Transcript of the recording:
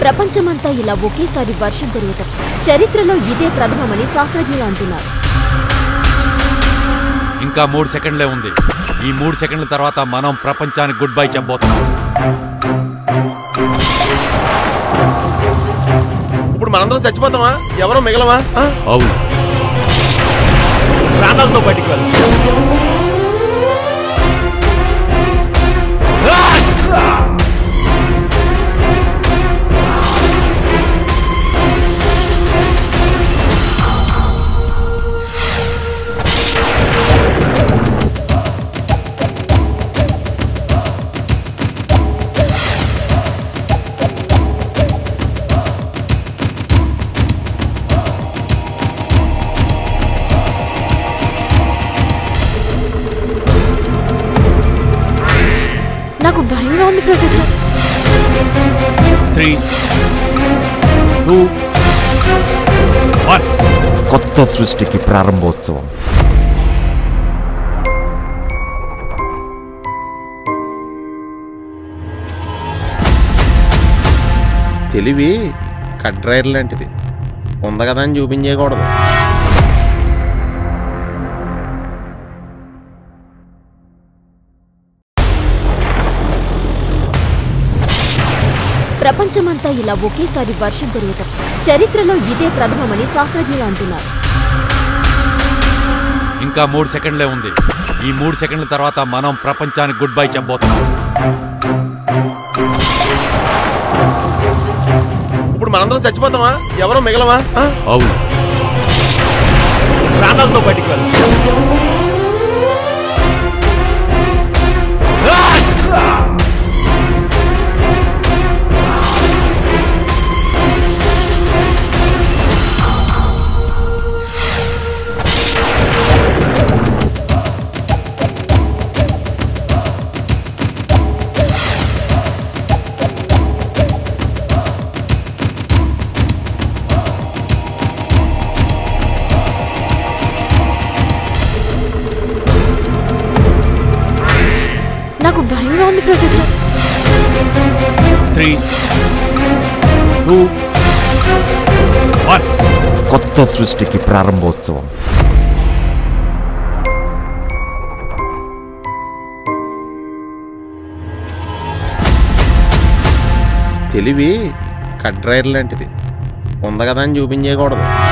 ప్రపంచమంతా ఇలా ఒకేసారి వర్షం కురవటం చరిత్రలో ఇదే ప్రథమమని శాస్త్రజ్ఞులు అంటున్నారు ఇంకా మూడు సెకండ్లే ఉంది ఈ మూడు సెకండ్ల తర్వాత మనం ప్రపంచానికి గుడ్ బై చెప్పబోతున్నాం ఇప్పుడు మనందరం చచ్చిపోతామా ఎవరో మిగలమా ఆ? అవును ప్రాణాలతో బయటికి వెళ్ళాలి నాకు భయంగా ఉంది ప్రొఫెసర్ త్రీ టూ వన్ కొత్త సృష్టికి ప్రారంభోత్సవం తెలివి కట్ డ్రైర్ లాంటిది ఉంది కదా అని చూపించేయకూడదు ప్రపంచమంతా ఇలా ఒకేసారి వర్షం కురవటం చరిత్రలో ఇదే ప్రథమమని శాస్త్రజ్ఞులు అంటున్నారు ఇంకా మూడు సెకండ్లే ఉంది ఈ మూడు సెకండ్ల తర్వాత మనం ప్రపంచానికి గుడ్ బై చెప్పబోతున్నాం ఇప్పుడు మనందరం చచ్చిపోతామా ఎవరో మిగలమా ఆ? అవును ప్రాణాలతో బయటికి వెళ్ళాలి నాకు భయంగా ఉంది ప్రొఫెసర్ త్రీ టూ వన్ కొత్త సృష్టికి ప్రారంభోత్సవం తెలివి కట్ డ్రైర్ లాంటిది ఉంది కదా అని చూపించేయకూడదు